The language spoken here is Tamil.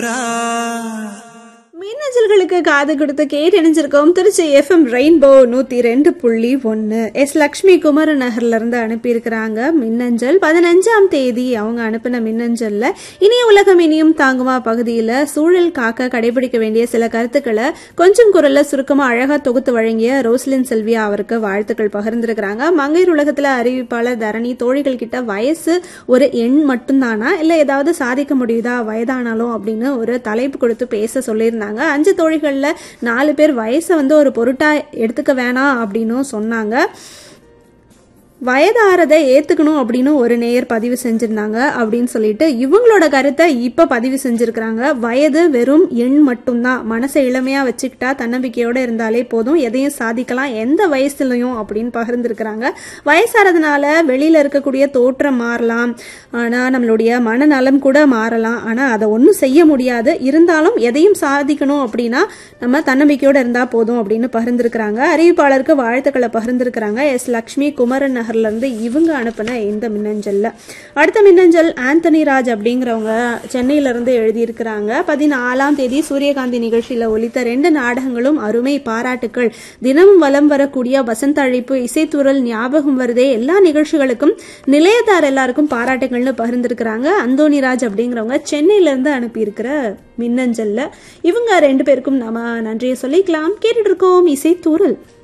மின்னஞ்சல்களுக்கு காது கொடுத்து கேட்டணிஞ்சிருக்கோம் திருச்சி எஃப்எம் ரெயின்போ நூத்தி ரெண்டு புள்ளி ஒன்னு எஸ் லக்ஷ்மி குமர நகர்ல இருந்து அனுப்பியிருக்கிறாங்க மின்னஞ்சல் பதினஞ்சாம் தேதி அவங்க அனுப்பின மின்னஞ்சல்ல இனிய உலகம் இனியும் தாங்குமா பகுதியில சூழல் காக்க கடைபிடிக்க வேண்டிய சில கருத்துக்களை கொஞ்சம் குரல்ல சுருக்கமா அழகா தொகுத்து வழங்கிய ரோஸ்லின் செல்வியா அவருக்கு வாழ்த்துக்கள் பகிர்ந்திருக்கிறாங்க மங்கையர் உலகத்துல அறிவிப்பாளர் தரணி தோழிகள் கிட்ட வயசு ஒரு எண் மட்டும்தானா இல்ல ஏதாவது சாதிக்க முடியுதா வயதானாலும் அப்படின்னு ஒரு தலைப்பு கொடுத்து பேச சொல்லியிருந்தாங்க அஞ்சு தோழிகள்ல நாலு பேர் வயசை வந்து ஒரு பொருட்டா எடுத்துக்க வேணாம் அப்படின்னும் சொன்னாங்க வயதாரதை ஏத்துக்கணும் அப்படின்னு ஒரு நேயர் பதிவு செஞ்சிருந்தாங்க அப்படின்னு சொல்லிட்டு இவங்களோட கருத்தை இப்ப பதிவு செஞ்சிருக்கிறாங்க வயது வெறும் எண் மட்டும்தான் மனசை இளமையா வச்சுக்கிட்டா தன்னம்பிக்கையோட இருந்தாலே போதும் எதையும் சாதிக்கலாம் எந்த வயசுலயும் அப்படின்னு பகிர்ந்திருக்கிறாங்க வயசாறதுனால வெளியில இருக்கக்கூடிய தோற்றம் மாறலாம் ஆனா நம்மளுடைய மனநலம் கூட மாறலாம் ஆனா அதை ஒன்றும் செய்ய முடியாது இருந்தாலும் எதையும் சாதிக்கணும் அப்படின்னா நம்ம தன்னம்பிக்கையோட இருந்தா போதும் அப்படின்னு பகிர்ந்திருக்கிறாங்க அறிவிப்பாளருக்கு வாழ்த்துக்களை பகிர்ந்திருக்கிறாங்க எஸ் லக்ஷ்மி குமரன் நகர்ல இருந்து இவங்க அனுப்பின இந்த மின்னஞ்சல்ல அடுத்த மின்னஞ்சல் ஆந்தனி ராஜ் அப்படிங்கிறவங்க சென்னையில இருந்து எழுதியிருக்கிறாங்க பதினாலாம் தேதி சூரியகாந்தி நிகழ்ச்சியில ஒலித்த ரெண்டு நாடகங்களும் அருமை பாராட்டுக்கள் தினமும் வலம் வரக்கூடிய வசந்த அழைப்பு இசைத்துறல் ஞாபகம் வருதே எல்லா நிகழ்ச்சிகளுக்கும் நிலையத்தார் எல்லாருக்கும் பாராட்டுகள்னு பகிர்ந்திருக்கிறாங்க அந்தோனிராஜ் அப்படிங்கிறவங்க சென்னையில இருந்து அனுப்பியிருக்கிற மின்னஞ்சல்ல இவங்க ரெண்டு பேருக்கும் நாம நன்றியை சொல்லிக்கலாம் கேட்டுட்டு இருக்கோம் இசைத்தூரல்